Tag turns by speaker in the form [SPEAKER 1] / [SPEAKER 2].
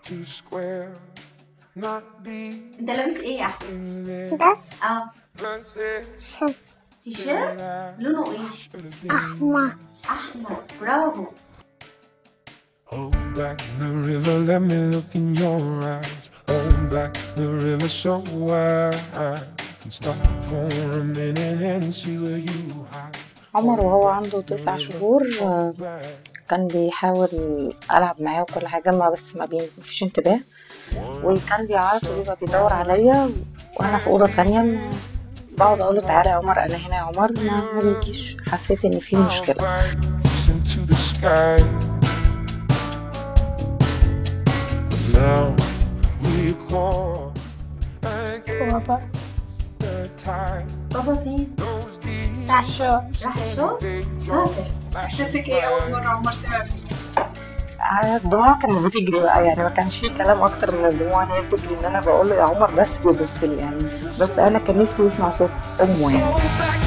[SPEAKER 1] too square, not be
[SPEAKER 2] انت لابس ايه يا احمد
[SPEAKER 3] ده
[SPEAKER 2] اه
[SPEAKER 3] شد
[SPEAKER 2] تيشيرت لونه ايه
[SPEAKER 3] أحمر
[SPEAKER 2] احمر برافو
[SPEAKER 1] Hold back the river, let me look in your eyes. Hold back the river so wide. Can stop for a minute and see where you hide.
[SPEAKER 4] عمر وهو عنده تسع شهور آه، كان بيحاول ألعب معاه وكل حاجة ما بس ما بي- مفيش انتباه وكان بيعيط وبيبقى بيدور عليا وأنا في أوضة تانية بقعد أقول له تعالى يا عمر أنا هنا يا عمر ما ما بيجيش حسيت إن في مشكلة
[SPEAKER 1] Back into the sky. But now we call back
[SPEAKER 3] بابا
[SPEAKER 1] the tide
[SPEAKER 2] بابا فين
[SPEAKER 1] goes deep.
[SPEAKER 3] عشان
[SPEAKER 2] راح الشغل شاطر
[SPEAKER 5] احساسك ايه اول مره عمر سمع فيه
[SPEAKER 4] آه، الدموع كانت بتجري بقى يعني ما كانش في كلام أكتر من الدموع إن هي بتجري إن أنا بقول له يا عمر بس بيبص لي يعني بس أنا كان نفسي يسمع صوت أمه يعني
[SPEAKER 1] Hold back